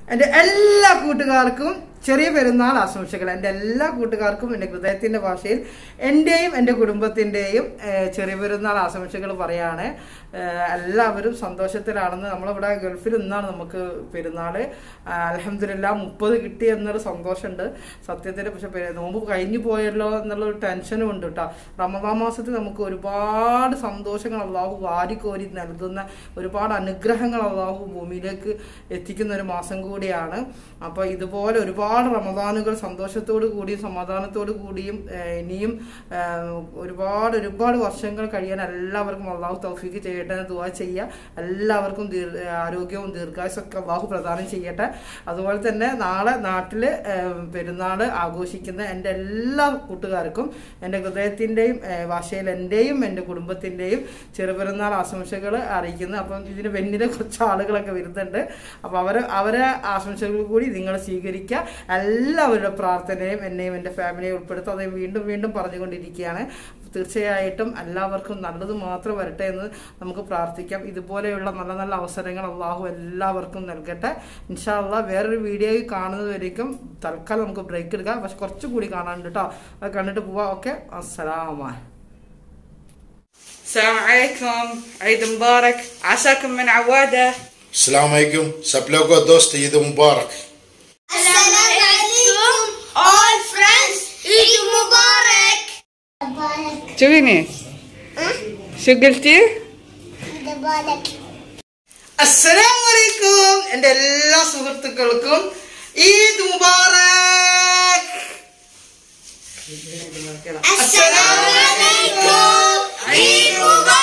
എൻ്റെ എല്ലാ കൂട്ടുകാർക്കും ചെറിയ പെരുന്നാൾ ആശംസകൾ എൻ്റെ എല്ലാ കൂട്ടുകാർക്കും എൻ്റെ ഹൃദയത്തിൻ്റെ ഭാഷയിൽ എൻ്റെയും എൻ്റെ കുടുംബത്തിൻ്റെയും ഏഹ്, ചെറിയ പെരുന്നാൾ ആശംസകൾ പറയാണ് ഏഹ്, എല്ലാവരും സന്തോഷത്തിലാണെന്ന് നമ്മളിവിടെ ഗൾഫിൽ നിന്നാണ് നമുക്ക് പെരുന്നാൾ അലഹമില്ല മുപ്പത് കിട്ടി എന്നൊരു സന്തോഷമുണ്ട് സത്യത്തിൽ പക്ഷെ പെ- നോമ്പ് കഴിഞ്ഞു പോയല്ലോ എന്നുള്ളൊരു ടെൻഷനും ഉണ്ട് കേട്ടോ റമദാൻ മാസത്തിൽ നമുക്ക് ഒരുപാട് സന്തോഷങ്ങൾ അള്ളാഹു വാരിക്കോരി നൽകുന്ന ഒരുപാട് അനുഗ്രഹങ്ങൾ അള്ളാഹു ഭൂമിയിലേക്ക് എത്തിക്കുന്ന ഒരു മാസം കൂടിയാണ് അപ്പോൾ ഇതുപോലെ ഒരുപാട് റമദാനുകൾ സന്തോഷത്തോടു കൂടിയും സമാധാനത്തോടു കൂടിയും ഏഹ്, ഇനിയും ഏഹ്, ഒരുപാട് ഒരുപാട് വർഷങ്ങൾ കഴിയാൻ എല്ലാവർക്കും അള്ളാഹു തൗഫീക്ക് ചെയ്യട്ടെ എന്ന് ദുവാ ചെയ്യുക എല്ലാവർക്കും ദീർ ആരോഗ്യവും ദീർഘായുസൊക്കെ അള്ളാഹു പ്രദാനം ചെയ്യട്ടെ അതുപോലെ തന്നെ നാളെ നാട്ടിൽ പെരുന്നാൾ ആഘോഷിക്കുന്ന എൻ്റെ എല്ലാ കൂട്ടുകാർക്കും എൻ്റെ ഹൃദയത്തിൻ്റെയും ഭാഷയിൽ എൻ്റെയും എൻ്റെ കുടുംബത്തിൻ്റെയും ചെറുപെരുന്നാൾ ആശംസകൾ അറിയിക്കുന്നു അപ്പം ഇതിന് വെന്നിലെ കുറച്ച് ആളുകളൊക്കെ വരുന്നുണ്ട് അപ്പോൾ അവർ അവരെ ആശംസകൾ കൂടി നിങ്ങൾ സ്വീകരിക്കുക എല്ലാവരുടെ പ്രാർത്ഥനയും എന്നെയും എൻ്റെ ഫാമിലിയെ ഉൾപ്പെടുത്തും അത് വീണ്ടും വീണ്ടും പറഞ്ഞുകൊണ്ടിരിക്കുകയാണ് തീർച്ചയായിട്ടും എല്ലാവർക്കും നല്ലത് മാത്രം വരട്ടെ എന്ന് നമുക്ക് പ്രാർത്ഥിക്കാം ഇതുപോലെയുള്ള നല്ല നല്ല അവസരങ്ങൾ അള്ളാഹു എല്ലാവർക്കും നൽകട്ടെ ഇൻഷാല്ല വേറൊരു വീഡിയോയിൽ കാണുന്നതുവരേക്കും തൽക്കാലം നമുക്ക് ബ്രേക്ക് എടുക്കാം പക്ഷെ കുറച്ചുകൂടി കാണാനുണ്ട് കേട്ടോ അത് കണ്ടിട്ട് പോവാം ഓക്കെ അസ്സലാമ السلام عليكم عيد مبارك عساكم من عوادة السلام عليكم सब लोगों को दोस्त ईद मुबारक Assalamu alaikum, all friends. Eid Mubarak. Mubarak. شوفيني شو قلتي؟ Mubarak. അസ്സലാമലൈക്കും എൻ്റെ എല്ലാ സുഹൃത്തുക്കൾക്കും Eid Mubarak Assalamu alaikum. Eid Mubarak.